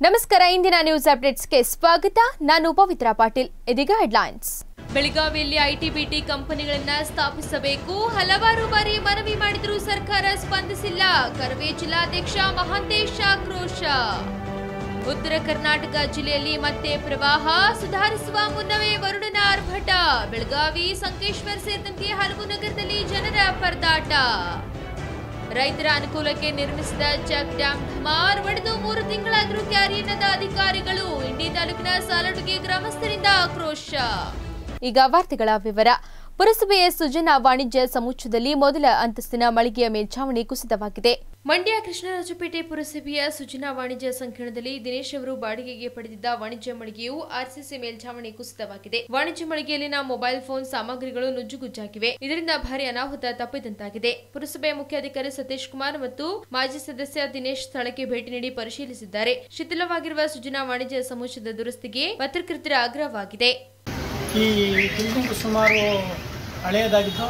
ನಮಸ್ಕಾರ ಇಂದಿನ ನ್ಯೂಸ್ ಅಪ್ಡೇಟ್ಸ್ಗೆ ಸ್ವಾಗತ ನಾನು ಪವಿತ್ರ ಪಾಟೀಲ್ ಇದೀಗ ಹೆಡ್ಲೈನ್ಸ್ ಬೆಳಗಾವಿಯಲ್ಲಿ ಐಟಿ ಬಿಟಿ ಕಂಪನಿಗಳನ್ನ ಸ್ಥಾಪಿಸಬೇಕು ಹಲವಾರು ಬಾರಿ ಮನವಿ ಮಾಡಿದರೂ ಸರ್ಕಾರ ಸ್ಪಂದಿಸಿಲ್ಲ ಕರವೇ ಜಿಲ್ಲಾಧ್ಯಕ್ಷ ಮಹಾಂತೇಶ್ ಆಕ್ರೋಶ ಉತ್ತರ ಕರ್ನಾಟಕ ಜಿಲ್ಲೆಯಲ್ಲಿ ಮತ್ತೆ ಪ್ರವಾಹ ಸುಧಾರಿಸುವ ಮುನ್ನವೇ ವರುಣನ ಆರ್ಭಟ ಬೆಳಗಾವಿ ಸಂಕೇಶ್ವರ್ ಸೇರಿದಂತೆ ಹಲವು ನಗರದಲ್ಲಿ ಜನರ ಪರದಾಟ ರೈತರ ಅನುಕೂಲಕ್ಕೆ ನಿರ್ಮಿಸಿದ ಚೆಕ್ ಡ್ಯಾಂ ಢಮಾರ್ ಒಡೆದು ಮೂರು ತಿಂಗಳಾದರೂ ಕ್ಯಾರಿಯನ್ನದ ಅಧಿಕಾರಿಗಳು ಇಂಡಿ ತಾಲೂಕಿನ ಸಾಲಡುಗೆ ಗ್ರಾಮಸ್ಥರಿಂದ ಆಕ್ರೋಶ ಈಗ ವಾರ್ತೆಗಳ ವಿವರ ಪುರಸಭೆಯ ಸುಜನ ವಾಣಿಜ್ಯ ಸಮುಚ್ಚಯದಲ್ಲಿ ಮೊದಲ ಅಂತಸ್ತಿನ ಮಳಿಗೆಯ ಮೇಲ್ಛಾವಣಿ ಕುಸಿತವಾಗಿದೆ ಮಂಡ್ಯ ಕೃಷ್ಣರಾಜಪೇಟೆ ಪುರಸಭೆಯ ಸುಜನ ವಾಣಿಜ್ಯ ಸಂಕೀರ್ಣದಲ್ಲಿ ದಿನೇಶ್ ಅವರು ಬಾಡಿಗೆಗೆ ಪಡೆದಿದ್ದ ವಾಣಿಜ್ಯ ಮಳಿಗೆಯು ಆರ್ಸಿಸಿ ಮೇಲ್ಛಾವಣಿ ಕುಸಿತವಾಗಿದೆ ವಾಣಿಜ್ಯ ಮಳಿಗೆಯಲ್ಲಿನ ಮೊಬೈಲ್ ಫೋನ್ ಸಾಮಗ್ರಿಗಳು ನುಜ್ಜುಗುಜ್ಜಾಗಿವೆ ಇದರಿಂದ ಭಾರಿ ಅನಾಹುತ ತಪ್ಪಿದಂತಾಗಿದೆ ಪುರಸಭೆಯ ಮುಖ್ಯಾಧಿಕಾರಿ ಸತೀಶ್ ಕುಮಾರ್ ಮತ್ತು ಮಾಜಿ ಸದಸ್ಯ ದಿನೇಶ್ ಸ್ಥಳಕ್ಕೆ ಭೇಟಿ ನೀಡಿ ಪರಿಶೀಲಿಸಿದ್ದಾರೆ ಶಿಥಿಲವಾಗಿರುವ ಸುಜನ ವಾಣಿಜ್ಯ ಸಮುಚ್ಚಯದ ದುರಸ್ತಿಗೆ ಪತ್ರಕರ್ತರ ಆಗ್ರಹವಾಗಿದೆ ಈ ಬಿಲ್ಡಿಂಗ್ ಸುಮಾರು ಹಳೆಯದಾಗಿದ್ದು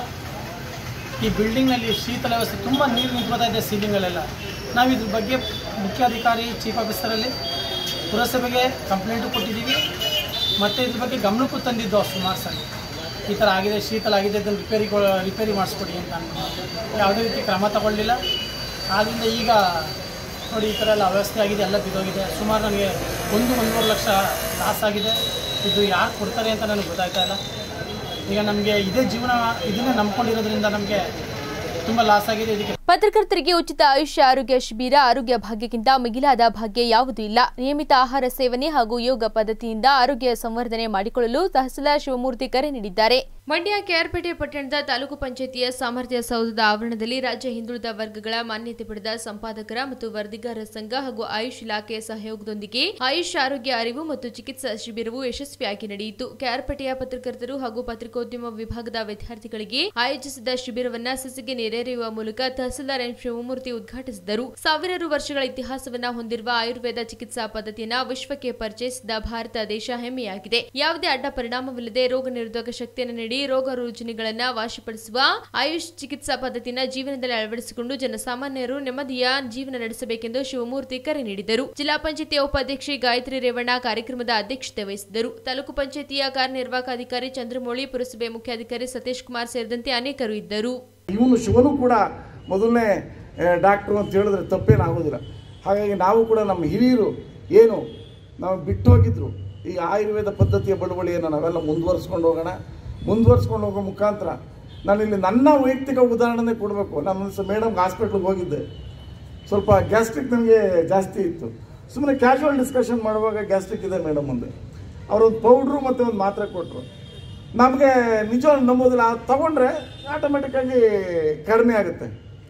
ಈ ಬಿಲ್ಡಿಂಗ್ನಲ್ಲಿ ಶೀತಲ ವ್ಯವಸ್ಥೆ ತುಂಬ ನೀರು ನಿಂತ್ಕೋತಾ ಇದೆ ಸೀಲಿಂಗಲ್ಲೆಲ್ಲ ನಾವು ಇದ್ರ ಬಗ್ಗೆ ಮುಖ್ಯಾಧಿಕಾರಿ ಚೀಫ್ ಆಫೀಸರಲ್ಲಿ ಪುರಸಭೆಗೆ ಕಂಪ್ಲೇಂಟು ಕೊಟ್ಟಿದ್ದೀವಿ ಮತ್ತು ಇದ್ರ ಬಗ್ಗೆ ಗಮನಕ್ಕೂ ತಂದಿದ್ದು ಸುಮಾರು ಸಲ ಈ ಥರ ಆಗಿದೆ ಶೀತಲ ಆಗಿದೆ ಇದನ್ನು ರಿಪೇರಿ ರಿಪೇರಿ ಮಾಡಿಸ್ಕೊಡಿ ಅಂತ ಅಂದ್ಕೊಂಡು ಯಾವುದೇ ರೀತಿ ಕ್ರಮ ತಗೊಳ್ಳಿಲ್ಲ ಆದ್ದರಿಂದ ಈಗ ನೋಡಿ ಈ ಥರ ಎಲ್ಲ ಅವ್ಯವಸ್ಥೆ ಆಗಿದೆ ಎಲ್ಲ ಬಿದ್ದೋಗಿದೆ ಸುಮಾರು ನನಗೆ ಒಂದು ಒಂದೂವರೆ ಲಕ್ಷ ಲಾಸ್ ಆಗಿದೆ ಇದು ಯಾರು ಕೊಡ್ತಾರೆ ಅಂತ ನನಗೆ ಗೊತ್ತಾಗ್ತಾ ಇಲ್ಲ ಈಗ ನಮಗೆ ಇದೇ ಜೀವನ ಇದನ್ನೇ ನಂಬ್ಕೊಂಡಿರೋದ್ರಿಂದ ನಮಗೆ ತುಂಬ ಲಾಸ್ ಆಗಿದೆ ಇದಕ್ಕೆ ಪತ್ರಕರ್ತರಿಗೆ ಉಚಿತ ಆಯುಷ್ಯ ಆರೋಗ್ಯ ಶಿಬಿರ ಆರೋಗ್ಯ ಭಾಗ್ಯಕ್ಕಿಂತ ಮಿಗಿಲಾದ ಭಾಗ್ಯ ಯಾವುದೂ ಇಲ್ಲ ನಿಯಮಿತ ಆಹಾರ ಸೇವನೆ ಹಾಗೂ ಯೋಗ ಪದ್ಧತಿಯಿಂದ ಆರೋಗ್ಯ ಸಂವರ್ಧನೆ ಮಾಡಿಕೊಳ್ಳಲು ತಹಸೀಲ್ದಾರ್ ಶಿವಮೂರ್ತಿ ಕರೆ ನೀಡಿದ್ದಾರೆ ಮಂಡ್ಯ ಕೆಆರ್ಪೇಟೆ ಪಟ್ಟಣದ ತಾಲೂಕು ಪಂಚಾಯಿತಿಯ ಸಾಮರ್ಥ್ಯ ಸೌಧದ ಆವರಣದಲ್ಲಿ ರಾಜ್ಯ ಹಿಂದುಳಿದ ವರ್ಗಗಳ ಮಾನ್ಯತೆ ಪಡೆದ ಸಂಪಾದಕರ ಮತ್ತು ವರದಿಗಾರರ ಸಂಘ ಹಾಗೂ ಆಯುಷ್ ಇಲಾಖೆಯ ಸಹಯೋಗದೊಂದಿಗೆ ಆಯುಷ್ ಆರೋಗ್ಯ ಅರಿವು ಮತ್ತು ಚಿಕಿತ್ಸಾ ಶಿಬಿರವು ಯಶಸ್ವಿಯಾಗಿ ನಡೆಯಿತು ಕೆಆರ್ಪೇಟೆಯ ಪತ್ರಕರ್ತರು ಹಾಗೂ ಪತ್ರಿಕೋದ್ಯಮ ವಿಭಾಗದ ವಿದ್ಯಾರ್ಥಿಗಳಿಗೆ ಆಯೋಜಿಸಿದ ಶಿಬಿರವನ್ನ ಸಸಿಗೆ ನೆರೆಯುವ ಮೂಲಕ ತಹಸೀಲ್ದಾರ್ ಎನ್ ಶಿವಮೂರ್ತಿ ಉದ್ಘಾಟಿಸಿದರು ಸಾವಿರಾರು ವರ್ಷಗಳ ಇತಿಹಾಸವನ್ನ ಹೊಂದಿರುವ ಆಯುರ್ವೇದ ಚಿಕಿತ್ಸಾ ಪದ್ಧತಿಯನ್ನ ವಿಶ್ವಕ್ಕೆ ಪರಿಚಯಿಸಿದ ಭಾರತ ದೇಶ ಹೆಮ್ಮೆಯಾಗಿದೆ ಯಾವುದೇ ಅಡ್ಡ ಪರಿಣಾಮವಿಲ್ಲದೆ ರೋಗ ನಿರೋಧಕ ಶಕ್ತಿಯನ್ನು ನೀಡಿ ರೋಗ ರುಜಿನಿಗಳನ್ನ ವಾಶಪಡಿಸುವ ಆಯುಷ್ ಚಿಕಿತ್ಸಾ ಪದ್ಧತಿನ ಜೀವನದಲ್ಲಿ ಅಳವಡಿಸಿಕೊಂಡು ಜನಸಾಮಾನ್ಯರು ನೆಮ್ಮದಿಯ ಜೀವನ ನಡೆಸಬೇಕೆಂದು ಶಿವಮೂರ್ತಿ ಕರೆ ನೀಡಿದರು ಜಿಲ್ಲಾ ಪಂಚಾಯತಿಯ ಉಪಾಧ್ಯಕ್ಷೆ ಗಾಯತ್ರಿ ರೇವಣ್ಣ ಕಾರ್ಯಕ್ರಮದ ಅಧ್ಯಕ್ಷತೆ ವಹಿಸಿದ್ದರು ತಾಲೂಕು ಪಂಚಾಯತಿಯ ಕಾರ್ಯನಿರ್ವಾಹಕ ಅಧಿಕಾರಿ ಚಂದ್ರಮೌಳಿ ಪುರಸಭೆ ಮುಖ್ಯಾಧಿಕಾರಿ ಸತೀಶ್ ಕುಮಾರ್ ಸೇರಿದಂತೆ ಅನೇಕರು ಇದ್ದರು ಇವನು ಶಿವನು ಕೂಡ ಮೊದಲನೇ ಡಾಕ್ಟ್ರು ಅಂತ ಹೇಳಿದ್ರೆ ತಪ್ಪೇನಾಗೋದಿಲ್ಲ ಹಾಗಾಗಿ ನಾವು ಕೂಡ ನಮ್ಮ ಹಿರಿಯರು ಏನು ನಾವು ಬಿಟ್ಟು ಹೋಗಿದ್ರು ಈ ಆಯುರ್ವೇದ ಪದ್ಧತಿಯ ಬಳುವಳಿಯನ್ನು ನಾವೆಲ್ಲ ಮುಂದುವರಿಸ್ಕೊಂಡು ಹೋಗೋಣ ಮುಂದುವರಿಸ್ಕೊಂಡು ಹೋಗೋ ಮುಖಾಂತರ ನಾನಿಲ್ಲಿ ನನ್ನ ವೈಯಕ್ತಿಕ ಉದಾಹರಣೆ ಕೊಡಬೇಕು ನಾನು ಒಂದು ಮೇಡಮ್ ಹಾಸ್ಪಿಟ್ಲಿಗೆ ಹೋಗಿದ್ದೆ ಸ್ವಲ್ಪ ಗ್ಯಾಸ್ಟ್ರಿಕ್ ನನಗೆ ಜಾಸ್ತಿ ಇತ್ತು ಸುಮ್ಮನೆ ಕ್ಯಾಶುವಲ್ ಡಿಸ್ಕಷನ್ ಮಾಡುವಾಗ ಗ್ಯಾಸ್ಟ್ರಿಕ್ ಇದೆ ಮೇಡಮ್ ಮುಂದೆ ಅವರೊಂದು ಪೌಡ್ರು ಮತ್ತು ಒಂದು ಮಾತ್ರೆ ಕೊಟ್ಟರು ನಮಗೆ ನಿಜ ನಂಬೋದಿಲ್ಲ ಅದು ತಗೊಂಡ್ರೆ ಆಟೋಮೆಟಿಕ್ಕಾಗಿ ಕಡಿಮೆ ಆಗುತ್ತೆ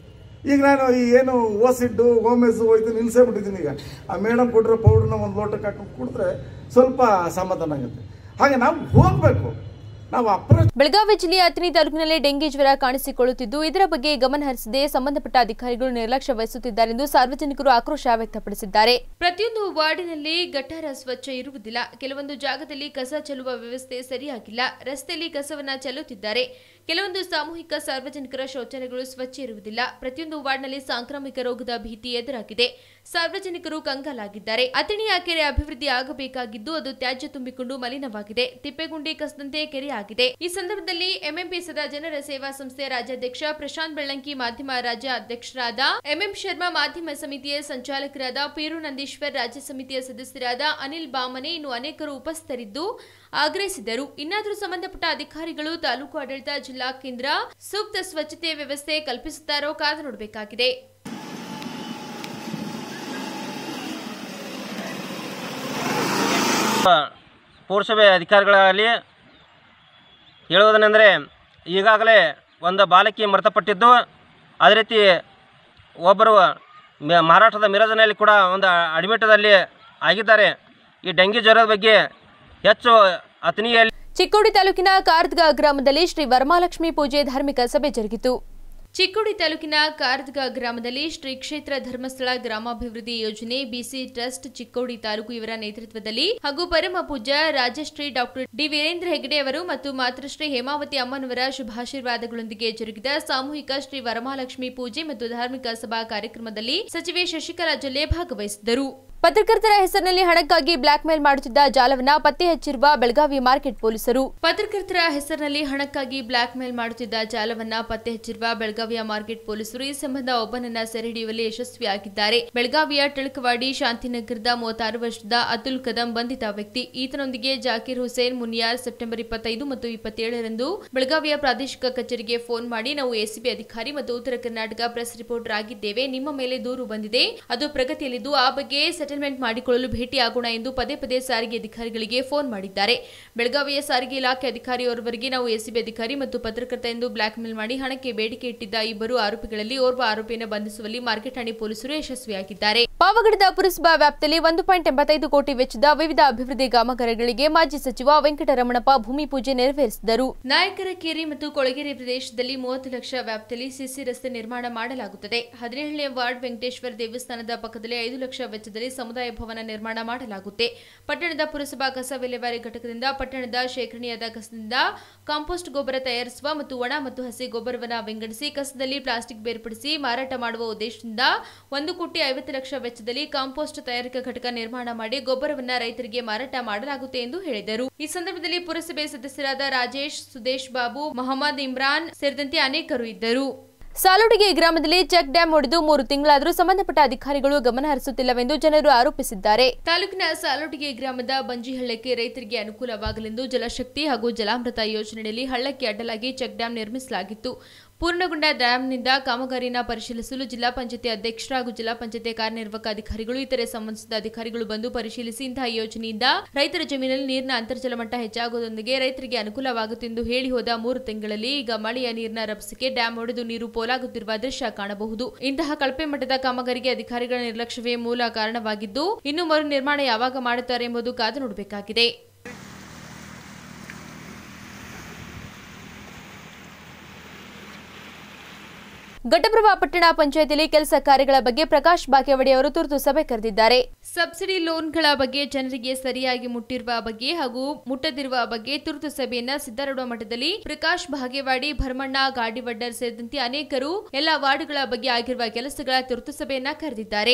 ಈಗ ನಾನು ಈ ಏನು ಓಸಿಡ್ಡು ಓಮೆಸ್ಸು ಹೋಯ್ತು ನಿಲ್ಸೇ ಬಿಟ್ಟಿದ್ದೀನಿ ಈಗ ಆ ಮೇಡಮ್ ಕೊಟ್ಟಿರೋ ಪೌಡ್ರನ್ನ ಒಂದು ಲೋಟಕ್ಕೆ ಹಾಕೊಂಡು ಕುಡಿದ್ರೆ ಸ್ವಲ್ಪ ಸಮಾಧಾನ ಆಗುತ್ತೆ ಹಾಗೆ ನಾವು ಹೋಗಬೇಕು ನಾವು ಅಪ್ರೋಚ್ ಬೆಳಗಾವಿ ಜಿಲ್ಲೆಯ ಅಥಣಿ ತಾಲೂಕಿನಲ್ಲಿ ಡೆಂಗಿ ಜ್ವರ ಕಾಣಿಸಿಕೊಳ್ಳುತ್ತಿದ್ದು ಇದರ ಬಗ್ಗೆ ಗಮನ ಹರಿಸದೆ ಸಂಬಂಧಪಟ್ಟ ಅಧಿಕಾರಿಗಳು ನಿರ್ಲಕ್ಷ್ಯ ವಹಿಸುತ್ತಿದ್ದಾರೆಂದು ಸಾರ್ವಜನಿಕರು ಆಕ್ರೋಶ ವ್ಯಕ್ತಪಡಿಸಿದ್ದಾರೆ ಪ್ರತಿಯೊಂದು ವಾರ್ಡಿನಲ್ಲಿ ಗಟಾರ ಸ್ವಚ್ಛ ಇರುವುದಿಲ್ಲ ಕೆಲವೊಂದು ಜಾಗದಲ್ಲಿ ಕಸ ಚೆಲ್ಲುವ ವ್ಯವಸ್ಥೆ ಸರಿಯಾಗಿಲ್ಲ ರಸ್ತೆಯಲ್ಲಿ ಕಸವನ್ನ ಚೆಲ್ಲುತ್ತಿದ್ದಾರೆ ಕೆಲವೊಂದು ಸಾಮೂಹಿಕ ಸಾರ್ವಜನಿಕರ ಶೌಚಾಲಯಗಳು ಸ್ವಚ್ಛ ಇರುವುದಿಲ್ಲ ಪ್ರತಿಯೊಂದು ವಾರ್ಡ್ನಲ್ಲಿ ಸಾಂಕ್ರಾಮಿಕ ರೋಗದ ಭೀತಿ ಎದುರಾಗಿದೆ ಸಾರ್ವಜನಿಕರು ಕಂಗಾಲಾಗಿದ್ದಾರೆ ಅಥಣಿಯ ಕೆರೆ ಅಭಿವೃದ್ಧಿ ಆಗಬೇಕಾಗಿದ್ದು ಅದು ತ್ಯಾಜ್ಯ ತುಂಬಿಕೊಂಡು ಮಲಿನವಾಗಿದೆ ತಿಪ್ಪೆಗುಂಡಿ ಕಸದಂತೆ ಕೆರೆಯಾಗಿದೆ ಈ ಸಂದರ್ಭದಲ್ಲಿ ಎಂಎಂಪಿ ಸದಾ ಜನರ ಸೇವಾ ಸಂಸ್ಥೆಯ ರಾಜ್ಯಾಧ್ಯಕ್ಷ ಪ್ರಶಾಂತ್ ಬೆಳ್ಳಂಕಿ ಮಾಧ್ಯಮ ರಾಜ್ಯ ಅಧ್ಯಕ್ಷರಾದ ಎಂಎಂ ಶರ್ಮಾ ಮಾಧ್ಯಮ ಸಮಿತಿಯ ಸಂಚಾಲಕರಾದ ಪೀರು ನಂದೀಶ್ವರ್ ರಾಜ್ಯ ಸಮಿತಿಯ ಸದಸ್ಯರಾದ ಅನಿಲ್ ಬಾಮನೆ ಇನ್ನು ಅನೇಕರು ಉಪಸ್ಥಿತರಿದ್ದು ಆಗ್ರಹಿಸಿದರು ಇನ್ನಾದರೂ ಸಂಬಂಧಪಟ್ಟ ಅಧಿಕಾರಿಗಳು ತಾಲೂಕು ಆಡಳಿತ ಜಿಲ್ಲಾ ಕೇಂದ್ರ ಸೂಕ್ತ ಸ್ವಚ್ಛತೆ ವ್ಯವಸ್ಥೆ ಕಲ್ಪಿಸುತ್ತಾರೋ ಕಾದು ನೋಡಬೇಕಾಗಿದೆ ಪೌರಸಭೆ ಅಧಿಕಾರಿಗಳಾಗಲಿ ಹೇಳುವುದೇನೆಂದರೆ ಈಗಾಗಲೇ ಒಂದು ಬಾಲಕಿ ಮೃತಪಟ್ಟಿದ್ದು ಅದೇ ರೀತಿ ಒಬ್ಬರು ಮ- ಮಹಾರಾಷ್ಟ್ರದ ಮಿರಜನಲ್ಲಿ ಕೂಡ ಒಂದು ಅಡ್ಮಿಟದಲ್ಲಿ ಆಗಿದ್ದಾರೆ ಈ ಡೆಂಗಿ ಜ್ವರದ ಬಗ್ಗೆ ಹೆಚ್ಚು ಅಥಣಿಯಲ್ಲಿ ಚಿಕ್ಕೋಡಿ ತಾಲೂಕಿನ ಕಾರ್ದ್ಗಾ ಗ್ರಾಮದಲ್ಲಿ ಶ್ರೀ ವರಮಹಾಲಕ್ಷ್ಮಿ ಪೂಜೆ ಧಾರ್ಮಿಕ ಸಭೆ ಜರುಗಿತು ಚಿಕ್ಕೋಡಿ ತಾಲೂಕಿನ ಕಾರ್ದ್ಗ ಗ್ರಾಮದಲ್ಲಿ ಶ್ರೀ ಕ್ಷೇತ್ರ ಧರ್ಮಸ್ಥಳ ಗ್ರಾಮಾಭಿವೃದ್ಧಿ ಯೋಜನೆ ಬಿಸಿ ಟ್ರಸ್ಟ್ ಚಿಕ್ಕೋಡಿ ತಾಲೂಕು ಇವರ ನೇತೃತ್ವದಲ್ಲಿ ಹಾಗೂ ಪರಮ ಪೂಜ್ಯ ರಾಜಶ್ರೀ ಡಾಕ್ಟರ್ ಡಿ ವೀರೇಂದ್ರ ಹೆಗಡೆ ಅವರು ಮತ್ತು ಮಾತೃಶ್ರೀ ಹೇಮಾವತಿ ಅಮ್ಮನವರ ಶುಭಾಶೀರ್ವಾದಗಳೊಂದಿಗೆ ಜರುಗಿದ ಸಾಮೂಹಿಕ ಶ್ರೀ ವರಮಹಾಲಕ್ಷ್ಮಿ ಪೂಜೆ ಮತ್ತು ಧಾರ್ಮಿಕ ಸಭಾ ಕಾರ್ಯಕ್ರಮದಲ್ಲಿ ಸಚಿವೆ ಶಶಿಕಲಾ ಜೊಲ್ಲೆ ಭಾಗವಹಿಸಿದ್ದರು ಪತ್ರಕರ್ತರ ಹೆಸರಿನಲ್ಲಿ ಹಣಕ್ಕಾಗಿ ಬ್ಲಾಕ್ ಮೇಲ್ ಮಾಡುತ್ತಿದ್ದ ಜಾಲವನ್ನ ಪತ್ತೆ ಹಚ್ಚಿರುವ ಬೆಳಗಾವಿ ಮಾರ್ಕೆಟ್ ಪೊಲೀಸರು ಪತ್ರಕರ್ತರ ಹೆಸರಿನಲ್ಲಿ ಹಣಕ್ಕಾಗಿ ಬ್ಲಾಕ್ ಮೇಲ್ ಮಾಡುತ್ತಿದ್ದ ಜಾಲವನ್ನ ಪತ್ತೆ ಹಚ್ಚಿರುವ ಬೆಳಗಾವಿಯ ಮಾರ್ಕೆಟ್ ಪೊಲೀಸರು ಈ ಸಂಬಂಧ ಒಬ್ಬನನ್ನ ಸೆರೆ ಹಿಡಿಯುವಲ್ಲಿ ಯಶಸ್ವಿಯಾಗಿದ್ದಾರೆ ಬೆಳಗಾವಿಯ ಟಳಕವಾಡಿ ಶಾಂತಿನಗರದ ಮೂವತ್ತಾರು ವರ್ಷದ ಅತುಲ್ ಕದಂ ಬಂಧಿತ ವ್ಯಕ್ತಿ ಈತನೊಂದಿಗೆ ಜಾಕೀರ್ ಹುಸೇನ್ ಮುನಿಯಾರ್ ಸೆಪ್ಟೆಂಬರ್ ಇಪ್ಪತ್ತೈದು ಮತ್ತು ಇಪ್ಪತ್ತೇಳರಂದು ಬೆಳಗಾವಿಯ ಪ್ರಾದೇಶಿಕ ಕಚೇರಿಗೆ ಫೋನ್ ಮಾಡಿ ನಾವು ಎಸಿಬಿ ಅಧಿಕಾರಿ ಮತ್ತು ಉತ್ತರ ಕರ್ನಾಟಕ ಪ್ರೆಸ್ ರಿಪೋರ್ಟರ್ ಆಗಿದ್ದೇವೆ ನಿಮ್ಮ ಮೇಲೆ ದೂರು ಬಂದಿದೆ ಅದು ಪ್ರಗತಿಯಲ್ಲಿದ್ದು ಆ ಬಗ್ಗೆ ಸೆಟಲ್ಮೆಂಟ್ ಮಾಡಿಕೊಳ್ಳಲು ಭೇಟಿಯಾಗೋಣ ಎಂದು ಪದೇ ಪದೇ ಸಾರಿಗೆ ಅಧಿಕಾರಿಗಳಿಗೆ ಫೋನ್ ಮಾಡಿದ್ದಾರೆ ಬೆಳಗಾವಿಯ ಸಾರಿಗೆ ಇಲಾಖೆ ಅಧಿಕಾರಿಯೋರ್ವರಿಗೆ ನಾವು ಎಸಿಬಿ ಅಧಿಕಾರಿ ಮತ್ತು ಪತ್ರಕರ್ತ ಎಂದು ಬ್ಲಾಕ್ ಮೇಲ್ ಮಾಡಿ ಹಣಕ್ಕೆ ಬೇಡಿಕೆ ಇಟ್ಟಿದ್ದ ಇಬ್ಬರು ಆರೋಪಿಗಳಲ್ಲಿ ಓರ್ವ ಆರೋಪಿಯನ್ನು ಬಂಧಿಸುವಲ್ಲಿ ಮಾರ್ಕೆಟ್ ಠಾಣೆ ಪೊಲೀಸರು ಯಶಸ್ವಿಯಾಗಿದ್ದಾರೆ ಪಾವಗಡದ ಪುರಸಭಾ ವ್ಯಾಪ್ತಿಯಲ್ಲಿ ಒಂದು ಪಾಯಿಂಟ್ ಎಂಬತ್ತೈದು ಕೋಟಿ ವೆಚ್ಚದ ವಿವಿಧ ಅಭಿವೃದ್ಧಿ ಕಾಮಗಾರಿಗಳಿಗೆ ಮಾಜಿ ಸಚಿವ ವೆಂಕಟರಮಣಪ್ಪ ಭೂಮಿ ಪೂಜೆ ನೆರವೇರಿಸಿದರು ನಾಯಕರಕೇರಿ ಮತ್ತು ಕೊಳಗೇರಿ ಪ್ರದೇಶದಲ್ಲಿ ಮೂವತ್ತು ಲಕ್ಷ ವ್ಯಾಪ್ತಿಯಲ್ಲಿ ಸಿಸಿ ರಸ್ತೆ ನಿರ್ಮಾಣ ಮಾಡಲಾಗುತ್ತದೆ ಹದಿನೇಳನೇ ವಾರ್ಡ್ ವೆಂಕಟೇಶ್ವರ ದೇವಸ್ಥಾನದ ಪಕ್ಕದಲ್ಲಿ ಐದು ಲಕ್ಷ ವೆಚ್ಚದಲ್ಲಿ ಸಮುದಾಯ ಭವನ ನಿರ್ಮಾಣ ಮಾಡಲಾಗುತ್ತೆ ಪಟ್ಟಣದ ಪುರಸಭಾ ಕಸ ವಿಲೇವಾರಿ ಘಟಕದಿಂದ ಪಟ್ಟಣದ ಶೇಖರಣೆಯಾದ ಕಸದಿಂದ ಕಾಂಪೋಸ್ಟ್ ಗೊಬ್ಬರ ತಯಾರಿಸುವ ಮತ್ತು ಒಣ ಮತ್ತು ಹಸಿ ಗೊಬ್ಬರವನ್ನು ವಿಂಗಡಿಸಿ ಕಸದಲ್ಲಿ ಪ್ಲಾಸ್ಟಿಕ್ ಬೇರ್ಪಡಿಸಿ ಮಾರಾಟ ಮಾಡುವ ಉದ್ದೇಶದಿಂದ ಒಂದು ಕೋಟಿ ಐವತ್ತು ಲಕ್ಷ ವೆಚ್ಚದಲ್ಲಿ ಕಾಂಪೋಸ್ಟ್ ತಯಾರಿಕಾ ಘಟಕ ನಿರ್ಮಾಣ ಮಾಡಿ ಗೊಬ್ಬರವನ್ನ ರೈತರಿಗೆ ಮಾರಾಟ ಮಾಡಲಾಗುತ್ತೆ ಎಂದು ಹೇಳಿದರು ಈ ಸಂದರ್ಭದಲ್ಲಿ ಪುರಸಭೆ ಸದಸ್ಯರಾದ ರಾಜೇಶ್ ಸುದೇಶ್ ಬಾಬು ಮೊಹಮ್ಮದ್ ಇಮ್ರಾನ್ ಸೇರಿದಂತೆ ಅನೇಕರು ಇದ್ದರು ಸಾಲುಡಿಗೆ ಗ್ರಾಮದಲ್ಲಿ ಚೆಕ್ ಡ್ಯಾಂ ಒಡೆದು ಮೂರು ತಿಂಗಳಾದರೂ ಸಂಬಂಧಪಟ್ಟ ಅಧಿಕಾರಿಗಳು ಗಮನ ಹರಿಸುತ್ತಿಲ್ಲವೆಂದು ಜನರು ಆರೋಪಿಸಿದ್ದಾರೆ ತಾಲೂಕಿನ ಸಾಲುಡಿಗೆ ಗ್ರಾಮದ ಬಂಜಿಹಳ್ಳಕ್ಕೆ ರೈತರಿಗೆ ಅನುಕೂಲವಾಗಲೆಂದು ಜಲಶಕ್ತಿ ಹಾಗೂ ಜಲಾಮೃತ ಯೋಜನೆಯಲ್ಲಿ ಹಳ್ಳಕ್ಕೆ ಅಡ್ಡಲಾಗಿ ಚೆಕ್ ಡ್ಯಾಂ ನಿರ್ಮಿಸಲಾಗಿತ್ತು ಪೂರ್ಣಗೊಂಡ ಡ್ಯಾಂನಿಂದ ಕಾಮಗಾರಿನ ಪರಿಶೀಲಿಸಲು ಜಿಲ್ಲಾ ಪಂಚಾಯತಿ ಅಧ್ಯಕ್ಷರು ಹಾಗೂ ಜಿಲ್ಲಾ ಪಂಚಾಯತಿ ಕಾರ್ಯನಿರ್ವಾಹಕ ಅಧಿಕಾರಿಗಳು ಇತರೆ ಸಂಬಂಧಿಸಿದ ಅಧಿಕಾರಿಗಳು ಬಂದು ಪರಿಶೀಲಿಸಿ ಇಂತಹ ಯೋಜನೆಯಿಂದ ರೈತರ ಜಮೀನಲ್ಲಿ ನೀರಿನ ಅಂತರ್ಜಲ ಮಟ್ಟ ಹೆಚ್ಚಾಗುವುದರೊಂದಿಗೆ ರೈತರಿಗೆ ಅನುಕೂಲವಾಗುತ್ತೆಂದು ಹೇಳಿ ಹೋದ ಮೂರು ತಿಂಗಳಲ್ಲಿ ಈಗ ಮಳೆಯ ನೀರಿನ ರಭಸಕ್ಕೆ ಡ್ಯಾಂ ಒಡೆದು ನೀರು ಪೋಲಾಗುತ್ತಿರುವ ದೃಶ್ಯ ಕಾಣಬಹುದು ಇಂತಹ ಕಳಪೆ ಮಟ್ಟದ ಕಾಮಗಾರಿಗೆ ಅಧಿಕಾರಿಗಳ ನಿರ್ಲಕ್ಷ್ಯವೇ ಮೂಲ ಕಾರಣವಾಗಿದ್ದು ಇನ್ನು ಮರು ನಿರ್ಮಾಣ ಯಾವಾಗ ಮಾಡುತ್ತಾರೆ ಎಂಬುದು ಕಾದು ನೋಡಬೇಕಾಗಿದೆ ಘಟಪ್ರಭಾ ಪಟ್ಟಣ ಪಂಚಾಯತಿಯಲ್ಲಿ ಕೆಲಸ ಕಾರ್ಯಗಳ ಬಗ್ಗೆ ಪ್ರಕಾಶ್ ಬಾಗೇವಾಡಿ ಅವರು ತುರ್ತು ಸಭೆ ಕರೆದಿದ್ದಾರೆ ಸಬ್ಸಿಡಿ ಲೋನ್ಗಳ ಬಗ್ಗೆ ಜನರಿಗೆ ಸರಿಯಾಗಿ ಮುಟ್ಟಿರುವ ಬಗ್ಗೆ ಹಾಗೂ ಮುಟ್ಟದಿರುವ ಬಗ್ಗೆ ತುರ್ತು ಸಭೆಯನ್ನ ಸಿದ್ದಾರೂಢ ಮಠದಲ್ಲಿ ಪ್ರಕಾಶ್ ಭಾಗೇವಾಡಿ ಭರಮಣ್ಣ ಗಾಡಿವಡ್ಡರ್ ಸೇರಿದಂತೆ ಅನೇಕರು ಎಲ್ಲ ವಾರ್ಡ್ಗಳ ಬಗ್ಗೆ ಆಗಿರುವ ಕೆಲಸಗಳ ತುರ್ತು ಸಭೆಯನ್ನ ಕರೆದಿದ್ದಾರೆ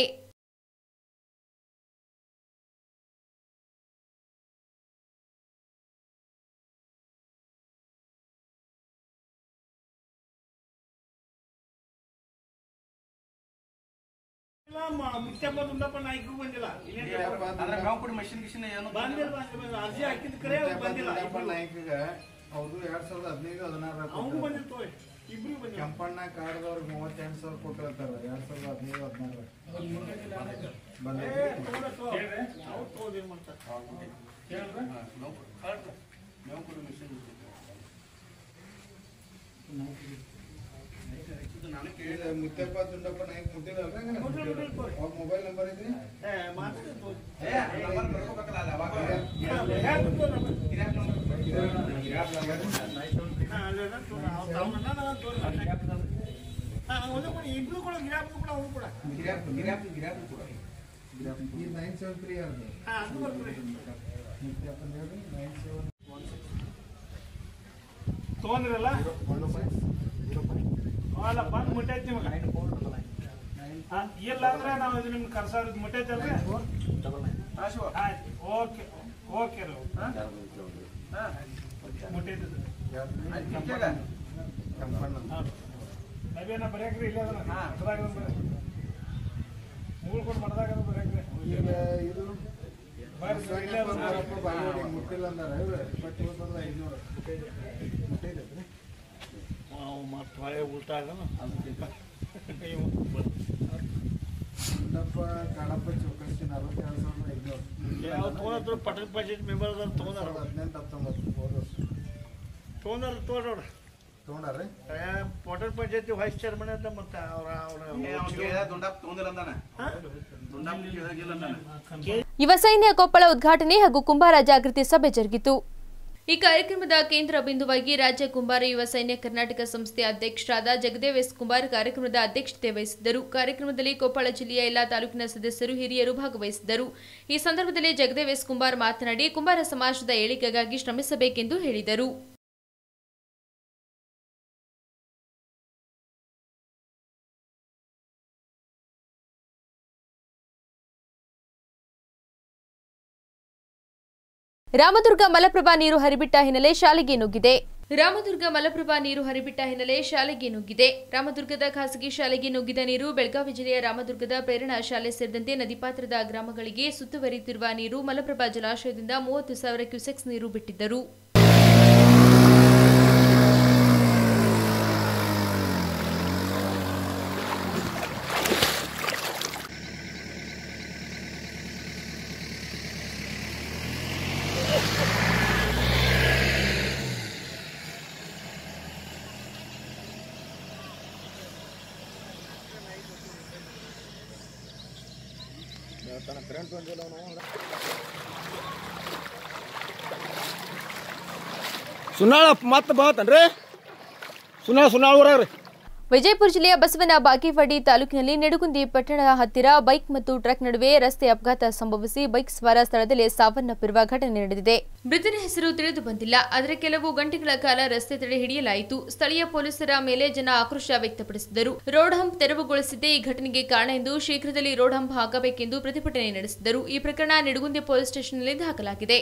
ಮುಖ್ಯಪ್ಪ ದುಂಡಪ್ಪ ನಾಯ್ಕರು ಬಂದಿಲ್ಲ ಅಂದ್ರೆ ನಾವು ಕೂಡ ಮಷಿನ್ ಗಿಷಿನ್ ಏನು ಬಂದಿಲ್ಲ ಬಂದಿಲ್ಲ ಅರ್ಜಿ ಹಾಕಿದ ಕರೆ ಅವ್ರು ಬಂದಿಲ್ಲ ಇಬ್ರು. ನಾಯಕಗ ಅವ್ರದ್ದು ಎರಡ್ ಸಾವಿರದ ಹದಿನೈದು ಹದಿನಾರ ಅವ್ನಿಗೂ ಬಂದಿತ್ತು ಇಬ್ರು ಬಂದಿಲ್ಲ ಕೆಂಪಣ್ಣ ಕಾಡ್ದವ್ರಿಗೆ ಮೂವತ್ತೆಂಟು ಸಾವಿರ ಕೊಟ್ಟಿರ್ತಾರ ಎರಡ್ ಸಾವಿರದ ಹದಿನೈದು ಹದಿನಾರ ಏ, ತಗೊಂಡ ತಗೋ. ಅವ್ರು ತಗೊಂಡ್ ಏನ್ ಮಾಡ್ತಾರೆ ಮುತ್ತಪ್ಪ ದುಂಡಪ್ಪ ನಾಯಕ್ ಮುಟ್ಟಿಲ್ಲ ಅವ್ರ ಮೊಬೈಲ್ ನಂಬರ್ ಇದೆ ಏ, ಮಾತಾಡಿ ತಗೊಂಡ್. ಹಾ, ಅಲ್ಲಿ ಅದ ತಗೊಂಡ್. ಅವ್ರು ತಗೊಂಡ ನಾನು ತಗೊಂಡ್. ಹಾ, ಒಂದೇ ಕೊಡಿ, ಇಬ್ರು ಕೂಡ ಗಿರಾಪ್ ಕೂಡ ಅವ್ನು ಕೂಡ ಈ ನೈನ್ ಸೆವೆನ್ ತ್ರೀ ಯಾರ್ದು ಹಾ, ಅದು ಬರ್ತದೆ ಮುತ್ತಪ್ಪನ ಹೇಳಿ ನೈನ್ ಸೆವೆನ್ ತಗೊಂಡ್ರಲ್ಲ ಅಲ್ಲ ಬಂದ್ ಮುಟ್ಟೈತಿ ನಿಮಗೆ ಹಾ, ಇಲ್ಲ ಅಂದ್ರೆ ನಾವು ಇದು ನಿಮ್ಗೆ ಕರ್ಸೋದು ಮುಟ್ಟೈತಲ್ರಿ ಆಯ್ತು ಓಕೆ ಓಕೆ ರೀ ಮುಟ್ಟೈತಿ ಕೆಂಪಣ್ಣ ನಾವೇನ ಬರೆಯಕ್ರಿ ಇಲ್ಲ ಮಠದಾಗ ಮುಗುಳ್ ಕೊಟ್ಟು ಮಠದಾಗ ಬರೆಯಕ್ರಿ ಈಗ ಇದು ಬರ್ರಿ ಇಲ್ಲೇ ಅದನ್ನ ಬಸವಣ್ಣಪ್ಪ ಬಾಗೇವಾಡಿ ಮುಟ್ಟಿಲ್ಲ ಅಂದಾರ ಬಟ್ ಇವತ್ತಂದ್ರೆ ಐನೂರು ಮುಟ್ಟೈತೆ ಮತ್ತೆ ಹೊಳೆ ಉಲ್ಟಾ ಆಗಲ್ಲ ಗುಂಡಪ್ಪ ಕಾಳಪ್ಪ ಚೌಕಸಿ ನಲವತ್ತೆರಡು ಸಾವಿರದ ಐನೂರು ಯಾವ ತೊಗೊಂಡ್ರು ಪಟ್ಟಣ ಪಂಚಾಯತ್ ಮೆಂಬರ್ ಅದಾರ ತೊಗೊಂಡಾರ ಸಾವಿರದ ಹದಿನೆಂಟು ಹತ್ತೊಂಬತ್ತು ಹೋದ ವರ್ಷ ತೊಗೊಂಡಾರ ತೊಗೊಂಡ್ರ ತೊಗೊಂಡಾರೆ ಪಟ್ಟಣ ಪಂಚಾಯತಿ ವೈಸ್ ಚೇರ್ಮನ್ ಅಂತ ಮತ್ತೆ ಅವ್ರ ಅವ್ರ ಯುವ ಸೈನ್ಯ ಕೊಪ್ಪಳ ಉದ್ಘಾಟನೆ ಹಾಗೂ ಕುಂಬಾರ ಜಾಗೃತಿ ಸಭೆ ಜರುಗಿತು ಈ ಕಾರ್ಯಕ್ರಮದ ಕೇಂದ್ರ ಬಿಂದುವಾಗಿ ರಾಜ್ಯ ಕುಂಬಾರ ಯುವ ಸೈನ್ಯ ಕರ್ನಾಟಕ ಸಂಸ್ಥೆಯ ಅಧ್ಯಕ್ಷರಾದ ಜಗದೇವ್ ಎಸ್ ಕುಂಬಾರ್ ಕಾರ್ಯಕ್ರಮದ ಅಧ್ಯಕ್ಷತೆ ವಹಿಸಿದ್ದರು ಕಾರ್ಯಕ್ರಮದಲ್ಲಿ ಕೊಪ್ಪಳ ಜಿಲ್ಲೆಯ ಎಲ್ಲಾ ತಾಲೂಕಿನ ಸದಸ್ಯರು ಹಿರಿಯರು ಭಾಗವಹಿಸಿದ್ದರು ಈ ಸಂದರ್ಭದಲ್ಲಿ ಜಗದೇವ್ ಎಸ್ ಕುಂಬಾರ್ ಮಾತನಾಡಿ ಕುಂಬಾರ ಸಮಾಜದ ಏಳಿಗೆಗಾಗಿ ಶ್ರಮಿಸಬೇಕೆಂದು ಹೇಳಿದರು ರಾಮದುರ್ಗ ಮಲಪ್ರಭಾ ನೀರು ಹರಿಬಿಟ್ಟ ಹಿನ್ನೆಲೆ ಶಾಲೆಗೆ ನುಗ್ಗಿದೆ ರಾಮದುರ್ಗ ಮಲಪ್ರಭಾ ನೀರು ಹರಿಬಿಟ್ಟ ಹಿನ್ನೆಲೆ ಶಾಲೆಗೆ ನುಗ್ಗಿದೆ ರಾಮದುರ್ಗದ ಖಾಸಗಿ ಶಾಲೆಗೆ ನುಗ್ಗಿದ ನೀರು ಬೆಳಗಾವಿ ಜಿಲ್ಲೆಯ ರಾಮದುರ್ಗದ ಪ್ರೇರಣಾ ಶಾಲೆ ಸೇರಿದಂತೆ ನದಿಪಾತ್ರದ ಗ್ರಾಮಗಳಿಗೆ ಸುತ್ತುವರಿಯುತ್ತಿರುವ ನೀರು ಮಲಪ್ರಭಾ ಜಲಾಶಯದಿಂದ ಮೂವತ್ತು ಸಾವಿರ ಕ್ಯೂಸೆಕ್ಸ್ ನೀರು ಬಿಟ್ಟಿದ್ದರು ಸುನಾಳ ಮತ್ತೆ ಬಾತನ್ರಿ ಸುನಾಳ ಸುನಾಳ ಊರಾಗ ರೀ ವಿಜಯಪುರ ಜಿಲ್ಲೆಯ ಬಸವನ ಬಾಗೇವಾಡಿ ತಾಲೂಕಿನಲ್ಲಿ ನೆಡುಗುಂದಿ ಪಟ್ಟಣ ಹತ್ತಿರ ಬೈಕ್ ಮತ್ತು ಟ್ರಕ್ ನಡುವೆ ರಸ್ತೆ ಅಪಘಾತ ಸಂಭವಿಸಿ ಬೈಕ್ ಸವಾರ ಸ್ಥಳದಲ್ಲೇ ಸಾವನ್ನಪ್ಪಿರುವ ಘಟನೆ ನಡೆದಿದೆ ಮೃತನ ಹೆಸರು ತಿಳಿದು ಬಂದಿಲ್ಲ ಆದರೆ ಕೆಲವು ಗಂಟೆಗಳ ಕಾಲ ರಸ್ತೆ ತಡೆ ಹಿಡಿಯಲಾಯಿತು ಸ್ಥಳೀಯ ಪೊಲೀಸರ ಮೇಲೆ ಜನ ಆಕ್ರೋಶ ವ್ಯಕ್ತಪಡಿಸಿದರು ರೋಡ್ ಹಂಪ್ ತೆರವುಗೊಳಿಸಿದ್ದೇ ಈ ಘಟನೆಗೆ ಕಾರಣ ಎಂದು ಶೀಘ್ರದಲ್ಲಿ ರೋಡ್ ಹಂಪ್ ಹಾಕಬೇಕೆಂದು ಪ್ರತಿಭಟನೆ ನಡೆಸಿದರು ಈ ಪ್ರಕರಣ ನಿಡುಗುಂದಿ ಪೊಲೀಸ್ ಸ್ಟೇಷನ್ನಲ್ಲಿ ದಾಖಲಾಗಿದೆ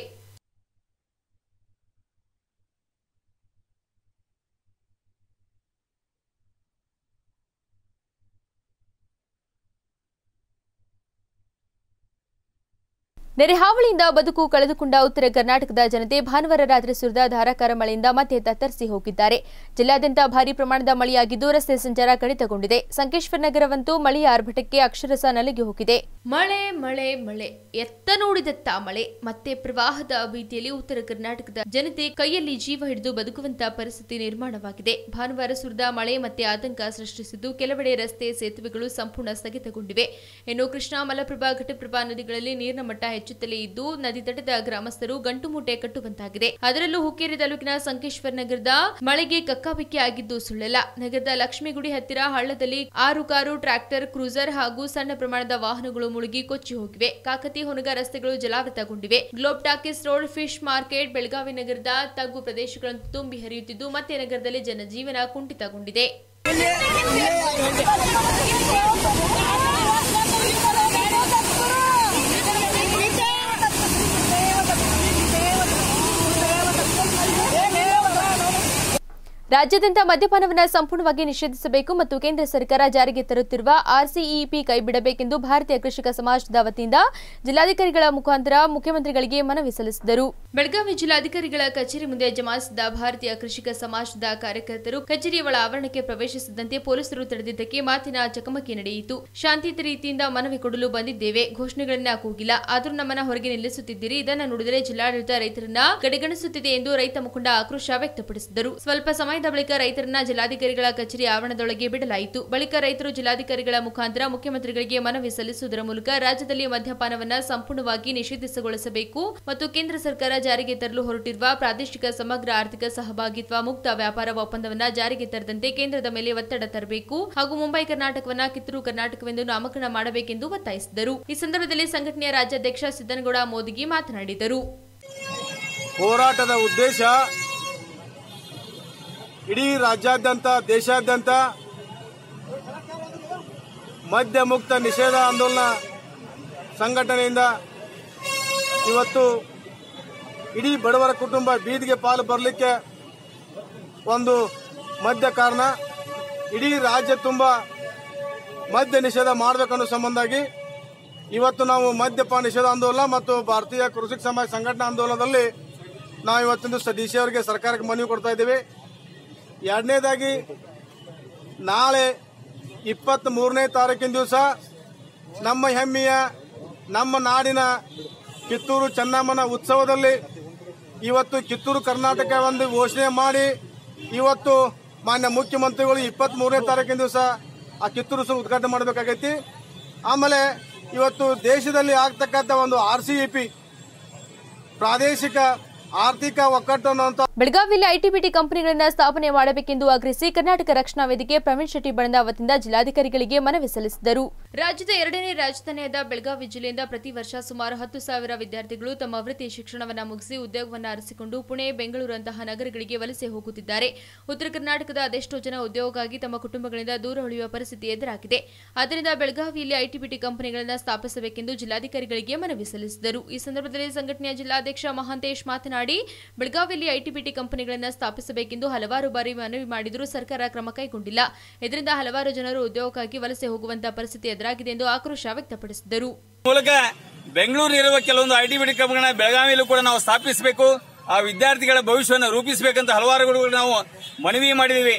ನೆರೆ ಹಾವಳಿಯಿಂದ ಬದುಕು ಕಳೆದುಕೊಂಡ ಉತ್ತರ ಕರ್ನಾಟಕದ ಜನತೆ ಭಾನುವಾರ ರಾತ್ರಿ ಸುರಿದ ಧಾರಾಕಾರ ಮಳೆಯಿಂದ ಮತ್ತೆ ತತ್ತರಿಸಿ ಹೋಗಿದ್ದಾರೆ ಜಿಲ್ಲಾದ್ಯಂತ ಭಾರೀ ಪ್ರಮಾಣದ ಮಳೆಯಾಗಿದ್ದು ರಸ್ತೆ ಸಂಚಾರ ಕಡಿತಗೊಂಡಿದೆ ಸಂಕೇಶ್ವರ ನಗರವಂತೂ ಮಳೆಯ ಆರ್ಭಟಕ್ಕೆ ಅಕ್ಷರಸ ನಲಗಿ ಹೋಗಿದೆ ಮಳೆ ಮಳೆ ಮಳೆ ಎತ್ತ ನೋಡಿದತ್ತ ಮಳೆ ಮತ್ತೆ ಪ್ರವಾಹದ ಭೀತಿಯಲ್ಲಿ ಉತ್ತರ ಕರ್ನಾಟಕದ ಜನತೆ ಕೈಯಲ್ಲಿ ಜೀವ ಹಿಡಿದು ಬದುಕುವಂತ ಪರಿಸ್ಥಿತಿ ನಿರ್ಮಾಣವಾಗಿದೆ ಭಾನುವಾರ ಸುರಿದ ಮಳೆ ಮತ್ತೆ ಆತಂಕ ಸೃಷ್ಟಿಸಿದ್ದು ಕೆಲವೆಡೆ ರಸ್ತೆ ಸೇತುವೆಗಳು ಸಂಪೂರ್ಣ ಸ್ಥಗಿತಗೊಂಡಿವೆ ಇನ್ನು ಕೃಷ್ಣಾ ಮಲಪ್ರಭಾ ಘಟಪ್ರಭಾ ನದಿಗಳಲ್ಲಿ ನೀರಿನ ಮಟ್ಟ ಹೆಚ್ಚುತ್ತಲೇ ಇದ್ದು ನದಿ ತಟದ ಗ್ರಾಮಸ್ಥರು ಗಂಟು ಮೂಟೆ ಕಟ್ಟುವಂತಾಗಿದೆ ಅದರಲ್ಲೂ ಹುಕ್ಕೇರಿ ತಾಲೂಕಿನ ಸಂಕೇಶ್ವರ ನಗರದ ಮಳೆಗೆ ಕಕ್ಕಾಬಿಕ್ಕಿ ಆಗಿದ್ದು ಸುಳ್ಳಲ್ಲ ನಗರದ ಲಕ್ಷ್ಮೀಗುಡಿ ಹತ್ತಿರ ಹಳ್ಳದಲ್ಲಿ ಆರು ಕಾರು ಟ್ರ್ಯಾಕ್ಟರ್ ಕ್ರೂಸರ್ ಹಾಗೂ ಸಣ್ಣ ಪ್ರಮಾಣದ ವಾಹನಗಳು ಮುಳುಗಿ ಕೊಚ್ಚಿ ಹೋಗಿವೆ ಕಾಕತಿ ಹೊನಗ ರಸ್ತೆಗಳು ಜಲಾವೃತಗೊಂಡಿವೆ Globe talkies road fish market Belagavi ನಗರದ ತಗ್ಗು ಪ್ರದೇಶಗಳನ್ನು ತುಂಬಿ ಹರಿಯುತ್ತಿದ್ದು ಮತ್ತೆ ನಗರದಲ್ಲಿ ಜನಜೀವನ ಕುಂಠಿತಗೊಂಡಿದೆ ರಾಜ್ಯಾದ್ಯಂತ ಮದ್ಯಪಾನವನ್ನು ಸಂಪೂರ್ಣವಾಗಿ ನಿಷೇಧಿಸಬೇಕು ಮತ್ತು ಕೇಂದ್ರ ಸರ್ಕಾರ ಜಾರಿಗೆ ತರುತ್ತಿರುವ ಆರ್ಸಿಇಪಿ ಕೈಬಿಡಬೇಕೆಂದು ಭಾರತೀಯ ಕೃಷಿಕ ಸಮಾಜದ ವತಿಯಿಂದ ಜಿಲ್ಲಾಧಿಕಾರಿಗಳ ಮುಖಾಂತರ ಮುಖ್ಯಮಂತ್ರಿಗಳಿಗೆ ಮನವಿ ಸಲ್ಲಿಸಿದರು ಬೆಳಗಾವಿ ಜಿಲ್ಲಾಧಿಕಾರಿಗಳ ಕಚೇರಿ ಮುಂದೆ ಜಮಾಯಿಸಿದ ಭಾರತೀಯ ಕೃಷಿಕ ಸಮಾಜದ ಕಾರ್ಯಕರ್ತರು ಕಚೇರಿಯ ಒಳ ಆವರಣಕ್ಕೆ ಪ್ರವೇಶಿಸಿದಂತೆ ಪೊಲೀಸರು ತಡೆದಿದ್ದಕ್ಕೆ ಮಾತಿನ ಚಕಮಕಿ ನಡೆಯಿತು ಶಾಂತಿಯುತ ರೀತಿಯಿಂದ ಮನವಿ ಕೊಡಲು ಬಂದಿದ್ದೇವೆ ಘೋಷಣೆಗಳನ್ನ ಕೂಗಿಲ್ಲ ಆದರೂ ನಮ್ಮನ್ನ ಹೊರಗೆ ನಿಲ್ಲಿಸುತ್ತಿದ್ದೀರಿ ಇದನ್ನ ನೋಡಿದರೆ ಜಿಲ್ಲಾಡಳಿತ ರೈತರನ್ನ ಕಡೆಗಣಿಸುತ್ತಿದೆ ಎಂದು ರೈತ ಮುಖಂಡ ಆಕ್ರೋಶ ವ್ಯಕ್ತಪಡಿಸಿದರು ಸ್ವಲ್ಪ ಸಮಯದ ಬಳಿಕ ರೈತರನ್ನ ಜಿಲ್ಲಾಧಿಕಾರಿಗಳ ಕಚೇರಿ ಆವರಣದೊಳಗೆ ಬಿಡಲಾಯಿತು ಬಳಿಕ ರೈತರು ಜಿಲ್ಲಾಧಿಕಾರಿಗಳ ಮುಖಾಂತರ ಮುಖ್ಯಮಂತ್ರಿಗಳಿಗೆ ಮನವಿ ಸಲ್ಲಿಸುವುದರ ಮೂಲಕ ರಾಜ್ಯದಲ್ಲಿ ಮದ್ಯಪಾನವನ್ನ ಸಂಪೂರ್ಣವಾಗಿ ನಿಷೇಧಿಸಗೊಳಿಸಬೇಕು ಮತ್ತು ಕೇಂದ್ರ ಸರ್ಕಾರ ಜಾರಿಗೆ ತರಲು ಹೊರಟಿರುವ ಪ್ರಾದೇಶಿಕ ಸಮಗ್ರ ಆರ್ಥಿಕ ಸಹಭಾಗಿತ್ವ ಮುಕ್ತ ವ್ಯಾಪಾರ ಒಪ್ಪಂದವನ್ನ ಜಾರಿಗೆ ತರದಂತೆ ಕೇಂದ್ರದ ಮೇಲೆ ಒತ್ತಡ ತರಬೇಕು ಹಾಗೂ ಮುಂಬೈ ಕರ್ನಾಟಕವನ್ನ ಕಿತ್ತೂರು ಕರ್ನಾಟಕವೆಂದು ನಾಮಕರಣ ಮಾಡಬೇಕೆಂದು ಒತ್ತಾಯಿಸಿದರು ಈ ಸಂದರ್ಭದಲ್ಲಿ ಸಂಘಟನೆಯ ರಾಜ್ಯಾಧ್ಯಕ್ಷ ಸಿದ್ದನಗೌಡ ಮೋದಿಗಿ ಮಾತನಾಡಿದರು ಹೋರಾಟದ ಉದ್ದೇಶ ಇಡೀ ರಾಜ್ಯಾದ್ಯಂತ ದೇಶಾದ್ಯಂತ ಮದ್ಯ ಮುಕ್ತ ನಿಷೇಧ ಆಂದೋಲನ ಸಂಘಟನೆಯಿಂದ ಇವತ್ತು ಇಡೀ ಬಡವರ ಕುಟುಂಬ ಬೀದಿಗೆ ಪಾಲು ಬರಲಿಕ್ಕೆ ಒಂದು ಮದ್ಯ ಕಾರಣ ಇಡೀ ರಾಜ್ಯ ತುಂಬ ಮದ್ಯ ನಿಷೇಧ ಮಾಡಬೇಕನ್ನೋ ಸಂಬಂಧಾಗಿ ಇವತ್ತು ನಾವು ಮದ್ಯಪಾನ ನಿಷೇಧ ಆಂದೋಲನ ಮತ್ತು ಭಾರತೀಯ ಕೃಷಿಕ ಸಮಾಜ ಸಂಘಟನಾ ಆಂದೋಲನದಲ್ಲಿ ನಾವು ಇವತ್ತಿನ ದಿವಸ ಡಿ ಸಿ ಅವರಿಗೆ ಸರ್ಕಾರಕ್ಕೆ ಮನವಿ ಕೊಡ್ತಾ ಇದ್ದೀವಿ ಎರಡನೇದಾಗಿ ನಾಳೆ ಇಪ್ಪತ್ತ್ ಮೂರನೇ ತಾರೀಕಿನ ದಿವಸ ನಮ್ಮ ಹೆಮ್ಮೆಯ ನಮ್ಮ ನಾಡಿನ ಕಿತ್ತೂರು ಚೆನ್ನಮ್ಮನ ಉತ್ಸವದಲ್ಲಿ ಇವತ್ತು ಕಿತ್ತೂರು ಕರ್ನಾಟಕ ಒಂದು ಘೋಷಣೆ ಮಾಡಿ ಇವತ್ತು ಮಾನ್ಯ ಮುಖ್ಯಮಂತ್ರಿಗಳು ಇಪ್ಪತ್ತ್ ಮೂರನೇ ತಾರೀಕಿನ ದಿವಸ ಆ ಕಿತ್ತೂರು ಉತ್ಸವ ಉದ್ಘಾಟನೆ ಮಾಡಬೇಕಾಗೈತಿ ಆಮೇಲೆ ಇವತ್ತು ದೇಶದಲ್ಲಿ ಆಗ್ತಕ್ಕಂಥ ಒಂದು ಆರ್ ಸಿ ಇ ಪಿ ಪ್ರಾದೇಶಿಕ ಆರ್ಥಿಕ ಒಕ್ಕಟ್ಟು ಅನ್ನುವಂಥ ಬೆಳಗಾವಿಯಲ್ಲಿ ಐಟಿಬಿಟಿ ಕಂಪನಿಗಳನ್ನು ಸ್ಥಾಪನೆ ಮಾಡಬೇಕೆಂದು ಆಗ್ರಹಿಸಿ ಕರ್ನಾಟಕ ರಕ್ಷಣಾ ವೇದಿಕೆ ಪ್ರವೀಣ್ ಶೆಟ್ಟಿ ಬಣದ ವತಿಯಿಂದ ಜಿಲ್ಲಾಧಿಕಾರಿಗಳಿಗೆ ಮನವಿ ಸಲ್ಲಿಸಿದರು ರಾಜ್ಯದ ಎರಡನೇ ರಾಜಧಾನಿಯಾದ ಬೆಳಗಾವಿ ಜಿಲ್ಲೆಯಿಂದ ಪ್ರತಿ ವರ್ಷ ಸುಮಾರು ಹತ್ತು ಸಾವಿರ ವಿದ್ಯಾರ್ಥಿಗಳು ತಮ್ಮ ವೃತ್ತಿ ಶಿಕ್ಷಣವನ್ನು ಮುಗಿಸಿ ಉದ್ಯೋಗವನ್ನು ಅರಸಿಕೊಂಡು ಪುಣೆ ಬೆಂಗಳೂರಂತಹ ನಗರಗಳಿಗೆ ವಲಸೆ ಹೋಗುತ್ತಿದ್ದಾರೆ ಉತ್ತರ ಕರ್ನಾಟಕದ ಅದೆಷ್ಟೋ ಜನ ಉದ್ಯೋಗಕ್ಕಾಗಿ ತಮ್ಮ ಕುಟುಂಬಗಳಿಂದ ದೂರ ಉಳಿಯುವ ಪರಿಸ್ಥಿತಿ ಎದುರಾಗಿದೆ ಆದ್ದರಿಂದ ಬೆಳಗಾವಿಯಲ್ಲಿ ಐಟಿಬಿಟಿ ಕಂಪನಿಗಳನ್ನು ಸ್ಥಾಪಿಸಬೇಕೆಂದು ಜಿಲ್ಲಾಧಿಕಾರಿಗಳಿಗೆ ಮನವಿ ಸಲ್ಲಿಸಿದರು ಈ ಸಂದರ್ಭದಲ್ಲಿ ಸಂಘಟನೆಯ ಜಿಲ್ಲಾಧ್ಯಕ್ಷ ಮಹಾಂತೇಶ್ ಮಾತನಾಡಿ ಬೆಳಗಾವಿಯಲ್ಲಿ ಐಟಿಬಿಟಿ ಕಂಪನಿಗಳನ್ನು ಸ್ಥಾಪಿಸಬೇಕೆಂದು ಹಲವಾರು ಬಾರಿ ಮನವಿ ಮಾಡಿದರೂ ಸರ್ಕಾರ ಕ್ರಮ ಕೈಗೊಂಡಿಲ್ಲ ಇದರಿಂದ ಹಲವಾರು ಜನರು ಉದ್ಯೋಗಕ್ಕಾಗಿ ವಲಸೆ ಹೋಗುವಂತಹ ಪರಿಸ್ಥಿತಿ ಎದುರಾಗಿದೆ ಎಂದು ಆಕ್ರೋಶ ವ್ಯಕ್ತಪಡಿಸಿದರು ಮೂಲಕ ಬೆಂಗಳೂರಿರುವ ಕೆಲವೊಂದು ಐಟಿ ಬಿಟಿ ಕಂಪನಿಗಳನ್ನ ಬೆಳಗಾವಿಯಲ್ಲೂ ಕೂಡ ನಾವು ಸ್ಥಾಪಿಸಬೇಕು ಆ ವಿದ್ಯಾರ್ಥಿಗಳ ಭವಿಷ್ಯವನ್ನು ರೂಪಿಸಬೇಕಂತ ಹಲವಾರು ನಾವು ಮನವಿ ಮಾಡಿದೀವಿ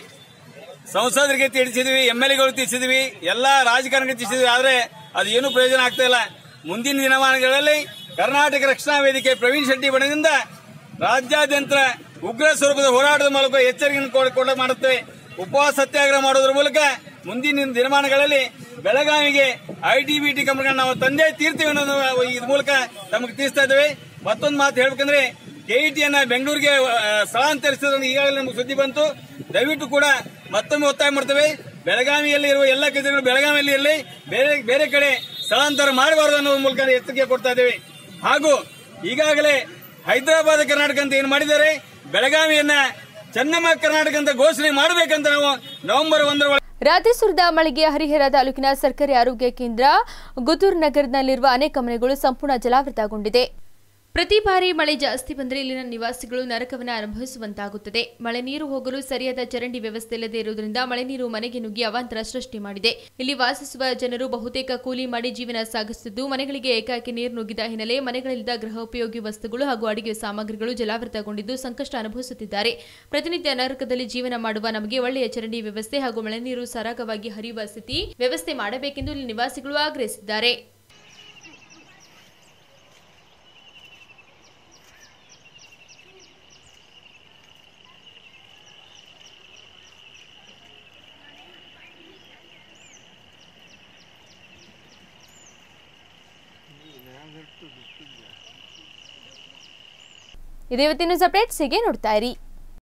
ಸಂಸದರಿಗೆ ತಿಳಿಸಿದ್ವಿ ಎಂ ಎಲ್ ಎಗಳು ತಿಳಿಸಿದ್ವಿ ಎಲ್ಲಾ ರಾಜಕಾರಣಿಗೆ ತಿಳಿಸಿದ್ವಿ ಆದ್ರೆ ಅದು ಏನು ಪ್ರಯೋಜನ ಆಗ್ತಾ ಇಲ್ಲ ಮುಂದಿನ ದಿನಮಾನಗಳಲ್ಲಿ ಕರ್ನಾಟಕ ರಕ್ಷಣಾ ವೇದಿಕೆ ಪ್ರವೀಣ್ ಶೆಟ್ಟಿ ಬಣದಿಂದ ರಾಜ್ಯಾದ್ಯಂತ ಉಗ್ರ ಸ್ವರೂಪದ ಹೋರಾಟದ ಮೂಲಕ ಎಚ್ಚರಿಕೆಯನ್ನು ಕೊಡ- ಕೊಡ ಮಾಡುತ್ತೇವೆ ಉಪವಾಸ ಸತ್ಯಾಗ್ರಹ ಮಾಡೋದ್ರ ಮೂಲಕ ಮುಂದಿನ ದಿನಮಾನಗಳಲ್ಲಿ ಬೆಳಗಾವಿಗೆ ಐಟಿಬಿಟಿ ಕಂಪನಿಗಳನ್ನ ನಾವು ತಂದೆ ತೀರ್ತೀವಿ ಅನ್ನೋದು ಈ ಮೂಲಕ ನಮಗೆ ತಿಳಿಸ್ತಾ ಇದ್ದೇವೆ ಮತ್ತೊಂದು ಮಾತು ಹೇಳ್ಬೇಕಂದ್ರೆ ಕೆಇಟಿಯನ್ನ ಬೆಂಗಳೂರಿಗೆ ಆ, ಸ್ಥಳಾಂತರಿಸಿದ್ರೆ ಈಗಾಗಲೇ ನಮಗೆ ಸುದ್ದಿ ಬಂತು ದಯವಿಟ್ಟು ಕೂಡ ಮತ್ತೊಮ್ಮೆ ಒತ್ತಾಯ ಮಾಡ್ತೇವೆ ಬೆಳಗಾವಿಯಲ್ಲಿ ಇರುವ ಎಲ್ಲ ಕೆಲಸಗಳು ಬೆಳಗಾವಿಯಲ್ಲಿ ಇರಲಿ ಬೇರೆ ಬೇರೆ ಕಡೆ ಸ್ಥಳಾಂತರ ಮಾಡಬಾರದು ಅನ್ನೋ ಮೂಲಕ ಎಚ್ಚರಿಕೆ ಕೊಡ್ತಾ ಇದ್ದೇವೆ ಹಾಗೂ ಈಗಾಗಲೇ ಹೈದರಾಬಾದ್ ಕರ್ನಾಟಕ ಅಂತ ಏನು ಮಾಡಿದ್ದಾರೆ ಬೆಳಗಾವಿಯನ್ನ ಚೆನ್ನಮ್ಮ ಕರ್ನಾಟಕ ಅಂತ ಘೋಷಣೆ ಮಾಡಬೇಕಂತ ನಾವು ನವೆಂಬರ್ ಒಂದರ ಒಳಗೆ ರಾತ್ರಿ ಸುರಿದ ಮಳೆಗೆ ಹರಿಹರ ತಾಲೂಕಿನ ಸರ್ಕಾರಿ ಆರೋಗ್ಯ ಕೇಂದ್ರ ಗುತ್ತೂರು ನಗರದಲ್ಲಿರುವ ಅನೇಕ ಮನೆಗಳು ಸಂಪೂರ್ಣ ಜಲಾವೃತಗೊಂಡಿದೆ ಪ್ರತಿ ಬಾರಿ ಮಳೆ ಜಾಸ್ತಿ ಬಂದರೆ ಇಲ್ಲಿನ ನಿವಾಸಿಗಳು ನರಕವನ್ನು ಅನುಭವಿಸುವಂತಾಗುತ್ತದೆ ಮಳೆ ನೀರು ಹೋಗಲು ಸರಿಯಾದ ಚರಂಡಿ ವ್ಯವಸ್ಥೆ ಇಲ್ಲದೆ ಇರುವುದರಿಂದ ಮಳೆ ನೀರು ಮನೆಗೆ ನುಗ್ಗಿ ಅವಾಂತರ ಸೃಷ್ಟಿ ಮಾಡಿದೆ ಇಲ್ಲಿ ವಾಸಿಸುವ ಜನರು ಬಹುತೇಕ ಕೂಲಿ ಮಾಡಿ ಜೀವನ ಸಾಗಿಸುತ್ತಿದ್ದು ಮನೆಗಳಿಗೆ ಏಕಾಏಕಿ ನೀರು ನುಗ್ಗಿದ ಹಿನ್ನೆಲೆ ಮನೆಗಳಲ್ಲಿದ್ದ ಗೃಹೋಪಯೋಗಿ ವಸ್ತುಗಳು ಹಾಗೂ ಅಡುಗೆ ಸಾಮಗ್ರಿಗಳು ಜಲಾವೃತಗೊಂಡಿದ್ದು ಸಂಕಷ್ಟ ಅನುಭವಿಸುತ್ತಿದ್ದಾರೆ ಪ್ರತಿನಿತ್ಯ ನರಕದಲ್ಲಿ ಜೀವನ ಮಾಡುವ ನಮಗೆ ಒಳ್ಳೆಯ ಚರಂಡಿ ವ್ಯವಸ್ಥೆ ಹಾಗೂ ಮಳೆ ನೀರು ಸರಾಗವಾಗಿ ಹರಿಯುವ ಸ್ಥಿತಿ ವ್ಯವಸ್ಥೆ ಮಾಡಬೇಕೆಂದು ಇಲ್ಲಿ ನಿವಾಸಿಗಳು ಆಗ್ರಹಿಸಿದ್ದಾರೆ ಇದೇ ಇವತ್ತಿನ ನ್ಯೂಸ್ ಅಪ್ಡೇಟ್ಸ್ ಹೀಗೆ ನೋಡ್ತಾ ಇರಿ